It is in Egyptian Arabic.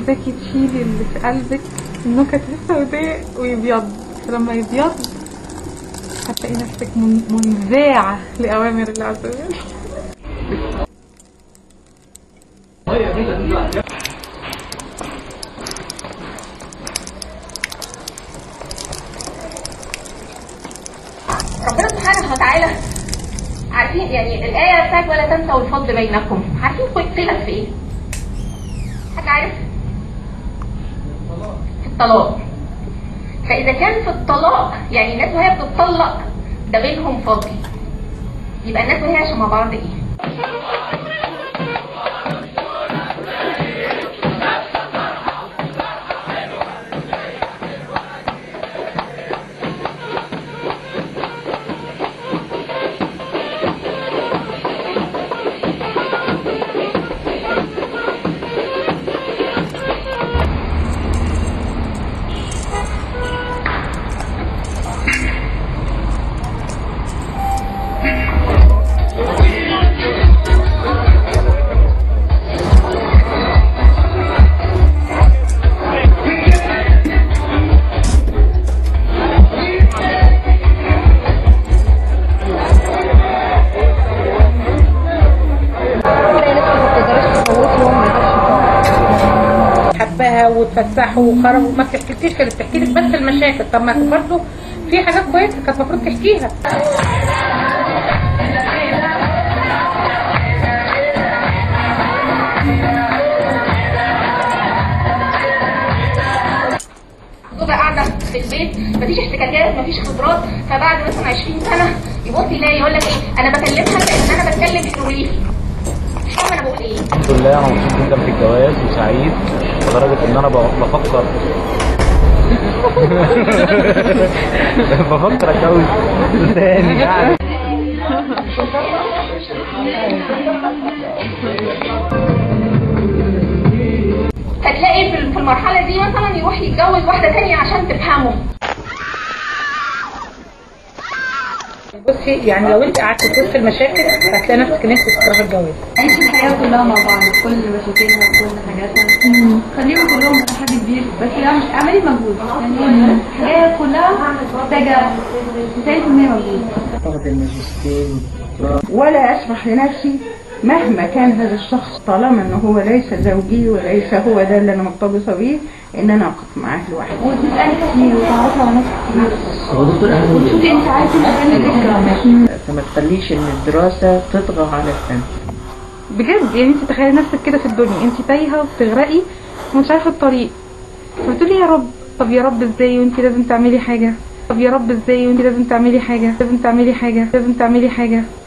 عايزاكي تشيلي اللي في قلبك النكت السوداء ويبيض فلما يبيض هتلاقي نفسك من- منزاعة لأوامر الله عز وجل ربنا سبحانه وتعالى عارفين يعني الآية بتاعت ولا تنسوا الفضل بينكم عارفين قيلت في إيه؟ حد عارف؟ في الطلاق فإذا كان في الطلاق يعني الناس وهي بتطلق ده بينهم فضل يبقى الناس وهي عايشة مع بعض إيه؟ حبها وتفسحوا وخرجوا ما بتحكيلكيش كانت بتحكي لك بس المشاكل طب ما برضه في حاجات كويسه كانت المفروض تحكيها زوجة قاعدة في البيت مفيش احتكاكات مفيش خبرات فبعد مثلا 20 سنة يبص يلاقي يقول لك ايه انا بكلمها لان انا بتكلم هيروغليفي مش فاهمة انا بقول ايه الحمد لله انا مبسوط جدا في الجواز وسعيد لدرجه ان انا ب- بفكر بفكر اتجوز تاني يعني فتلاقي في في المرحلة دي مثلا يروح يتجوز واحدة تانية عشان تفهمه بصي يعني لو انت قعدتي في وسط المشاكل هتلاقي نفسك ان انت تكرهي الجواز عيش الحياة كلها مع بعض كل مشاكلها وكل حاجاتها خليهم كلهم تحدي كبير بس اعمل- اعملي مجهود يعني الحياة كلها محتاجة 90% مجهود أخذ الماجستير ولا أسمح لنفسي مهما كان هذا الشخص طالما أنه هو ليس زوجي وليس هو ده اللي أنا مرتبطة بيه إن أنا أقف معاه لوحدي وتسألي كتير وتعرفي على ناس كتير وتشوفي انت عايزة تعملي ايه فما تخليش إن الدراسة تطغى على الفن بجد يعني انت تخيلي نفسك كده في الدنيا انت تايهه وبتغرقي ومش عارفه الطريق فبتقولي يا رب طب يا رب ازاي وانت لازم تعملي حاجه طب يا رب ازاي وانت لازم تعملي حاجه لازم تعملي حاجه لازم تعملي حاجه